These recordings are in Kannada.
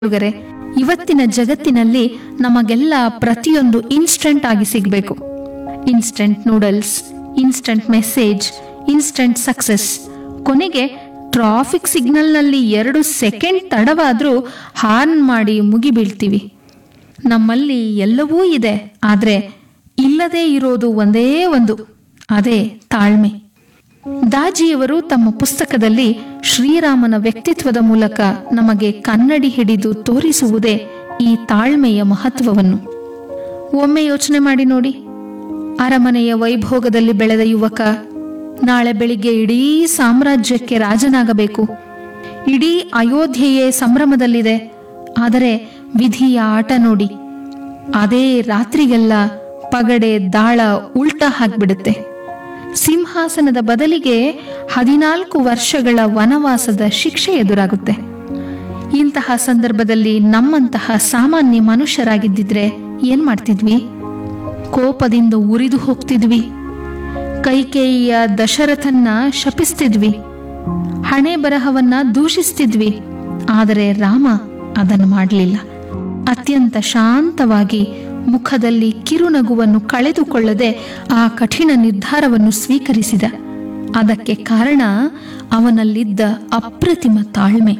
ಹುಡುಗರೆ ಇವತ್ತಿನ ಜಗತ್ತಿನಲ್ಲಿ ನಮಗೆಲ್ಲ ಪ್ರತಿಯೊಂದು ಇನ್ಸ್ಟಂಟ್ ಆಗಿ ಸಿಗಬೇಕು instant noodles instant message instant success ಕೊನೆಗೆ ಟ್ರಾಫಿಕ್ ಸಿಗ್ನಲ್ನಲ್ಲಿ ಎರಡು ಸೆಕೆಂಡ್ ತಡವಾದ್ರೂ ಹಾರ್ನ್ ಮಾಡಿ ಮುಗಿ ಬೀಳ್ತೀವಿ ನಮ್ಮಲ್ಲಿ ಎಲ್ಲವೂ ಇದೆ ಆದರೆ ಇಲ್ಲದೇ ಇರೋದು ಒಂದೇ ಒಂದು ಅದೇ ತಾಳ್ಮೆ ದಾಜಿಯವರು ತಮ್ಮ ಪುಸ್ತಕದಲ್ಲಿ ಶ್ರೀರಾಮನ ವ್ಯಕ್ತಿತ್ವದ ಮೂಲಕ ನಮಗೆ ಕನ್ನಡಿ ಹಿಡಿದು ತೋರಿಸುವುದೇ ಈ ತಾಳ್ಮೆಯ ಮಹತ್ವವನ್ನು ಒಮ್ಮೆ ಯೋಚನೆ ಮಾಡಿ ನೋಡಿ ಅರಮನೆಯ ವೈಭೋಗದಲ್ಲಿ ಬೆಳೆದ ಯುವಕ ನಾಳೆ ಬೆಳಿಗ್ಗೆ ಇಡೀ ಸಾಮ್ರಾಜ್ಯಕ್ಕೆ ರಾಜನಾಗಬೇಕು ಇಡೀ ಅಯೋಧ್ಯೆಯೇ ಸಂಭ್ರಮದಲ್ಲಿದೆ ಆದರೆ ವಿಧಿಯ ಆಟ ನೋಡಿ ಅದೇ ರಾತ್ರಿಗೆಲ್ಲ ಪಗಡೆ ದಾಳ ಉಲ್ಟಾ ಹಾಕ್ಬಿಡುತ್ತೆ ಸಿಂಹಾಸನದ ಬದಲಿಗೆ ಹದಿನಾಲ್ಕು ವರ್ಷಗಳ ವನವಾಸದ ಶಿಕ್ಷೆ ಎದುರಾಗುತ್ತೆ ಇಂತಹ ಸಂದರ್ಭದಲ್ಲಿ ನಮ್ಮಂತಹ ಸಾಮಾನ್ಯ ಮನುಷ್ಯರಾಗಿದ್ದಿದ್ರೆ ಏನ್ ಮಾಡ್ತಿದ್ವಿ ಕೋಪದಿಂದ ಉರಿದು ಹೋಗ್ತಿದ್ವಿ ಕೈಕೇಯಿಯ ದಶರಥನ್ನ ಶಪಿಸ್ತಿದ್ವಿ ಹಣೆ ಬರಹವನ್ನ ದೂಷಿಸ್ತಿದ್ವಿ ಆದರೆ ರಾಮ ಅದನ್ನು ಮಾಡಲಿಲ್ಲ ಅತ್ಯಂತ ಶಾಂತವಾಗಿ ಮುಖದಲ್ಲಿ ಕಿರುನಗುವನ್ನು ಕಳೆದುಕೊಳ್ಳದೆ ಆ ಕಠಿಣ ನಿರ್ಧಾರವನ್ನು ಸ್ವೀಕರಿಸಿದ ಅದಕ್ಕೆ ಕಾರಣ ಅವನಲ್ಲಿದ್ದ ಅಪ್ರತಿಮ ತಾಳ್ಮೆ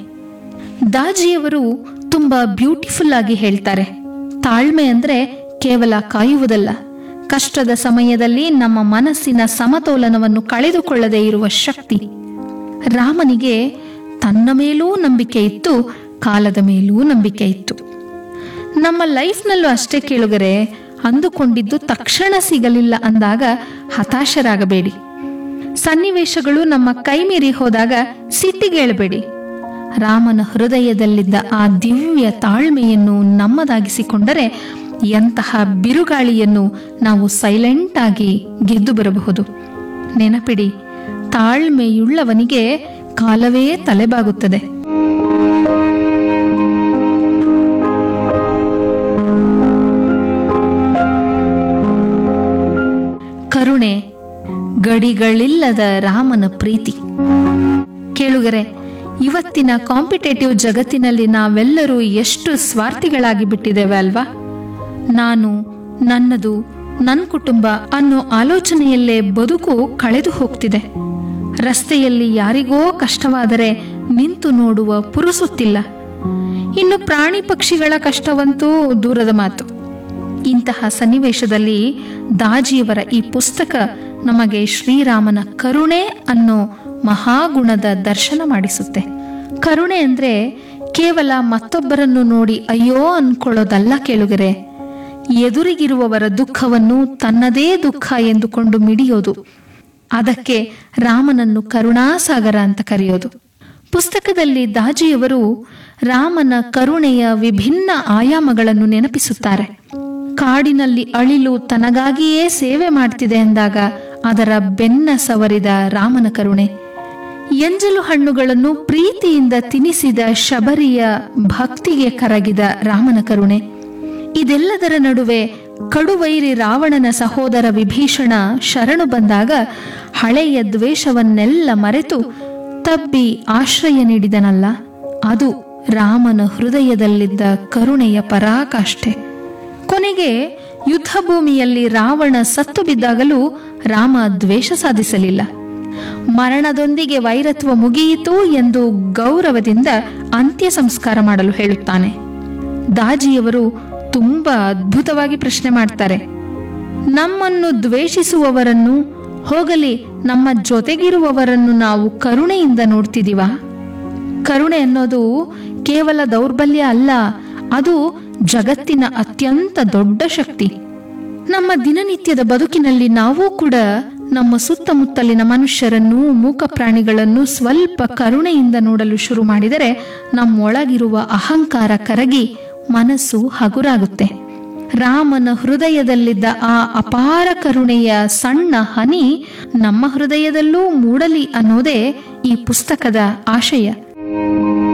ದಾಜಿಯವರು ತುಂಬಾ ಬ್ಯೂಟಿಫುಲ್ ಆಗಿ ಹೇಳ್ತಾರೆ ತಾಳ್ಮೆ ಅಂದ್ರೆ ಕೇವಲ ಕಾಯುವುದಲ್ಲ ಕಷ್ಟದ ಸಮಯದಲ್ಲಿ ನಮ್ಮ ಮನಸ್ಸಿನ ಸಮತೋಲನವನ್ನು ಕಳೆದುಕೊಳ್ಳದೆ ಇರುವ ಶಕ್ತಿ ರಾಮನಿಗೆ ತನ್ನ ಮೇಲೂ ನಂಬಿಕೆ ಇತ್ತು ಕಾಲದ ಮೇಲೂ ನಂಬಿಕೆ ಇತ್ತು ನಮ್ಮ ಲೈಫ್ನಲ್ಲೂ ಅಷ್ಟೇ ಕೇಳುಗರೆ ಅಂದುಕೊಂಡಿದ್ದು ತಕ್ಷಣ ಸಿಗಲಿಲ್ಲ ಅಂದಾಗ ಹತಾಶರಾಗಬೇಡಿ ಸನ್ನಿವೇಶಗಳು ನಮ್ಮ ಕೈ ಮೀರಿ ಹೋದಾಗ ಸಿಟ್ಟಿಗೇಳಬೇಡಿ ರಾಮನ ಹೃದಯದಲ್ಲಿದ್ದ ಆ ದಿವ್ಯ ತಾಳ್ಮೆಯನ್ನು ನಮ್ಮದಾಗಿಸಿಕೊಂಡರೆ ಎಂತಹ ಬಿರುಗಾಳಿಯನ್ನು ನಾವು ಸೈಲೆಂಟ್ ಆಗಿ ಗೆದ್ದು ಬರಬಹುದು ನೆನಪಿಡಿ ತಾಳ್ಮೆಯುಳ್ಳವನಿಗೆ ಕಾಲವೇ ತಲೆಬಾಗುತ್ತದೆ ಕರುಣೆ ಗಡಿಗಳಿಲ್ಲದ ರಾಮನ ಪ್ರೀತಿ ಕೇಳುಗರೆ ಇವತ್ತಿನ ಕಾಂಪಿಟೇಟಿವ್ ಜಗತ್ತಿನಲ್ಲಿ ನಾವೆಲ್ಲರೂ ಎಷ್ಟು ಸ್ವಾರ್ಥಿಗಳಾಗಿ ಬಿಟ್ಟಿದ್ದೇವೆ ಅಲ್ವಾ ನಾನು ನನ್ನದು ನನ್ನ ಕುಟುಂಬ ಅನ್ನೋ ಆಲೋಚನೆಯಲ್ಲೇ ಬದುಕು ಕಳೆದು ಹೋಗ್ತಿದೆ ರಸ್ತೆಯಲ್ಲಿ ಯಾರಿಗೋ ಕಷ್ಟವಾದರೆ ನಿಂತು ನೋಡುವ ಪುರುಸುತ್ತಿಲ್ಲ ಇನ್ನು ಪ್ರಾಣಿ ಪಕ್ಷಿಗಳ ಕಷ್ಟವಂತೂ ದೂರದ ಮಾತು ಇಂತಹ ಸನ್ನಿವೇಶದಲ್ಲಿ ದಾಜಿಯವರ ಈ ಪುಸ್ತಕ ನಮಗೆ ಶ್ರೀರಾಮನ ಕರುಣೆ ಅನ್ನೋ ಮಹಾಗುಣದ ದರ್ಶನ ಮಾಡಿಸುತ್ತೆ ಕರುಣೆ ಅಂದ್ರೆ ಕೇವಲ ಮತ್ತೊಬ್ಬರನ್ನು ನೋಡಿ ಅಯ್ಯೋ ಅನ್ಕೊಳ್ಳೋದಲ್ಲ ಕೇಳುಗರೆ ಎದುರಿಗಿರುವವರ ದುಃಖವನ್ನು ತನ್ನದೇ ದುಃಖ ಎಂದುಕೊಂಡು ಮಿಡಿಯೋದು ಅದಕ್ಕೆ ರಾಮನನ್ನು ಕರುಣಾಸಾಗರ ಅಂತ ಕರೆಯೋದು ಪುಸ್ತಕದಲ್ಲಿ ದಾಜಿಯವರು ರಾಮನ ಕರುಣೆಯ ವಿಭಿನ್ನ ಆಯಾಮಗಳನ್ನು ನೆನಪಿಸುತ್ತಾರೆ ಕಾಡಿನಲ್ಲಿ ಅಳಿಲು ತನಗಾಗಿಯೇ ಸೇವೆ ಮಾಡ್ತಿದೆ ಎಂದಾಗ ಅದರ ಬೆನ್ನ ಸವರಿದ ರಾಮನ ಕರುಣೆ ಎಂಜಲು ಹಣ್ಣುಗಳನ್ನು ಪ್ರೀತಿಯಿಂದ ತಿನಿಸಿದ ಶಬರಿಯ ಭಕ್ತಿಗೆ ಕರಗಿದ ರಾಮನ ಕರುಣೆ ಇದೆಲ್ಲದರ ನಡುವೆ ಕಡುವೈರಿ ರಾವಣನ ಸಹೋದರ ವಿಭೀಷಣ ಶರಣು ಬಂದಾಗ ಹಳೆಯ ದ್ವೇಷವನ್ನೆಲ್ಲ ಮರೆತು ತಬ್ಬಿ ಆಶ್ರಯ ನೀಡಿದನಲ್ಲ ಅದು ರಾಮನ ಹೃದಯದಲ್ಲಿದ್ದ ಕರುಣೆಯ ಪರಾಕಾಷ್ಠೆ ಕೊನೆಗೆ ಯುದ್ಧ ಭೂಮಿಯಲ್ಲಿ ರಾವಣ ಸತ್ತು ಬಿದ್ದಾಗಲೂ ರಾಮ ದ್ವೇಷ ಸಾಧಿಸಲಿಲ್ಲ ಮರಣದೊಂದಿಗೆ ವೈರತ್ವ ಮುಗಿಯಿತು ಎಂದು ಗೌರವದಿಂದ ಅಂತ್ಯ ಸಂಸ್ಕಾರ ಮಾಡಲು ಹೇಳುತ್ತಾನೆ ದಾಜಿಯವರು ತುಂಬಾ ಅದ್ಭುತವಾಗಿ ಪ್ರಶ್ನೆ ಮಾಡ್ತಾರೆ ನಮ್ಮನ್ನು ದ್ವೇಷಿಸುವವರನ್ನು ಹೋಗಲಿ ನಮ್ಮ ಜೊತೆಗಿರುವವರನ್ನು ನಾವು ಕರುಣೆಯಿಂದ ನೋಡ್ತಿದೀವಾ ಕರುಣೆ ಅನ್ನೋದು ಕೇವಲ ದೌರ್ಬಲ್ಯ ಅಲ್ಲ ಅದು ಜಗತ್ತಿನ ಅತ್ಯಂತ ದೊಡ್ಡ ಶಕ್ತಿ ನಮ್ಮ ದಿನನಿತ್ಯದ ಬದುಕಿನಲ್ಲಿ ನಾವು ಕೂಡ ನಮ್ಮ ಸುತ್ತಮುತ್ತಲಿನ ಮನುಷ್ಯರನ್ನು ಮೂಕ ಪ್ರಾಣಿಗಳನ್ನು ಸ್ವಲ್ಪ ಕರುಣೆಯಿಂದ ನೋಡಲು ಶುರು ಮಾಡಿದರೆ ನಮ್ಮೊಳಗಿರುವ ಅಹಂಕಾರ ಕರಗಿ ಮನಸ್ಸು ಹಗುರಾಗುತ್ತೆ ರಾಮನ ಹೃದಯದಲ್ಲಿದ್ದ ಆ ಅಪಾರ ಕರುಣೆಯ ಸಣ್ಣ ಹನಿ ನಮ್ಮ ಹೃದಯದಲ್ಲೂ ಮೂಡಲಿ ಅನ್ನೋದೇ ಈ ಪುಸ್ತಕದ ಆಶಯ